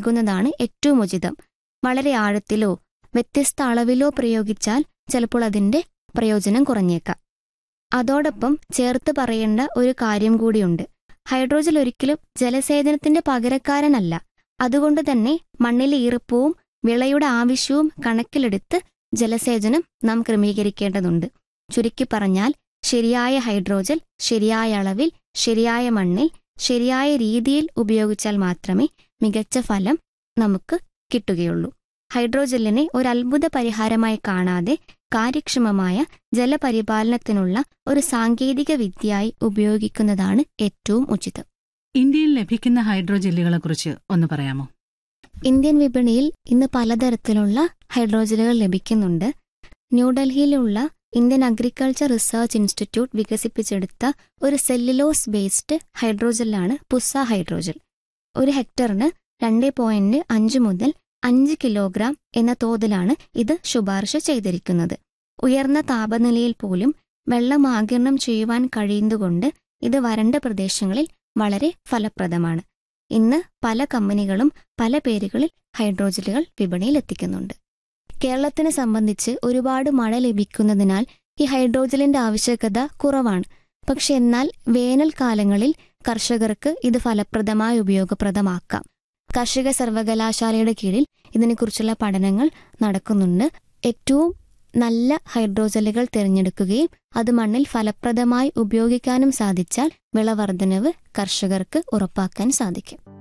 നൽകുന്നതാണ് ഏറ്റവും ഉചിതം വളരെ ആഴത്തിലോ വ്യത്യസ്ത അളവിലോ പ്രയോഗിച്ചാൽ ചിലപ്പോൾ അതിന്റെ പ്രയോജനം കുറഞ്ഞേക്കാം അതോടൊപ്പം ചേർത്ത് പറയേണ്ട ഒരു കാര്യം കൂടിയുണ്ട് ഹൈഡ്രോജൽ ഒരിക്കലും ജലസേചനത്തിന്റെ പകരക്കാരനല്ല അതുകൊണ്ട് തന്നെ മണ്ണിലെ ഈർപ്പവും വിളയുടെ ആവശ്യവും കണക്കിലെടുത്ത് ജലസേചനം നാം ക്രമീകരിക്കേണ്ടതുണ്ട് ചുരുക്കി പറഞ്ഞാൽ ശരിയായ ഹൈഡ്രോജൽ ശരിയായ അളവിൽ ശരിയായ മണ്ണിൽ ശരിയായ രീതിയിൽ ഉപയോഗിച്ചാൽ മാത്രമേ മികച്ച ഫലം നമുക്ക് കിട്ടുകയുള്ളൂ ഹൈഡ്രോജലിനെ ഒരു അത്ഭുത പരിഹാരമായി കാണാതെ കാര്യക്ഷമമായ ജലപരിപാലനത്തിനുള്ള ഒരു സാങ്കേതിക വിദ്യയായി ഉപയോഗിക്കുന്നതാണ് ഏറ്റവും ഉചിതം ഇന്ത്യയിൽ ലഭിക്കുന്ന ഹൈഡ്രോജെല്ലുകളെക്കുറിച്ച് ഒന്ന് പറയാമോ ഇന്ത്യൻ വിപണിയിൽ ഇന്ന് പലതരത്തിലുള്ള ഹൈഡ്രോജലുകൾ ലഭിക്കുന്നുണ്ട് ന്യൂഡൽഹിയിലുള്ള ഇന്ത്യൻ അഗ്രികൾച്ചർ റിസർച്ച് ഇൻസ്റ്റിറ്റ്യൂട്ട് വികസിപ്പിച്ചെടുത്ത ഒരു സെല്ലുലോസ് ബേസ്ഡ് ഹൈഡ്രോജലാണ് പുസ ഹൈഡ്രോജൽ ഒരു ഹെക്ടറിന് രണ്ട് പോയിന്റ് അഞ്ച് മുതൽ അഞ്ച് കിലോഗ്രാം എന്ന തോതിലാണ് ഇത് ശുപാർശ ചെയ്തിരിക്കുന്നത് ഉയർന്ന താപനിലയിൽ പോലും വെള്ളം ആകിരണം ചെയ്യുവാൻ കഴിയുന്നതുകൊണ്ട് ഇത് വരണ്ട പ്രദേശങ്ങളിൽ വളരെ ഫലപ്രദമാണ് ഇന്ന് പല കമ്പനികളും പല പേരുകളിൽ ഹൈഡ്രോജലുകൾ വിപണിയിൽ എത്തിക്കുന്നുണ്ട് കേരളത്തിനെ സംബന്ധിച്ച് ഒരുപാട് മഴ ലഭിക്കുന്നതിനാൽ ഈ ഹൈഡ്രോജലിന്റെ ആവശ്യകത കുറവാണ് പക്ഷെ എന്നാൽ വേനൽക്കാലങ്ങളിൽ കർഷകർക്ക് ഇത് ഫലപ്രദമായി ഉപയോഗപ്രദമാക്കാം കാർഷിക സർവകലാശാലയുടെ കീഴിൽ ഇതിനെക്കുറിച്ചുള്ള പഠനങ്ങൾ നടക്കുന്നുണ്ട് ഏറ്റവും നല്ല ഹൈഡ്രോജലുകൾ തിരഞ്ഞെടുക്കുകയും അത് മണ്ണിൽ ഫലപ്രദമായി ഉപയോഗിക്കാനും സാധിച്ചാൽ വിളവർദ്ധനവ് കർഷകർക്ക് ഉറപ്പാക്കാൻ സാധിക്കും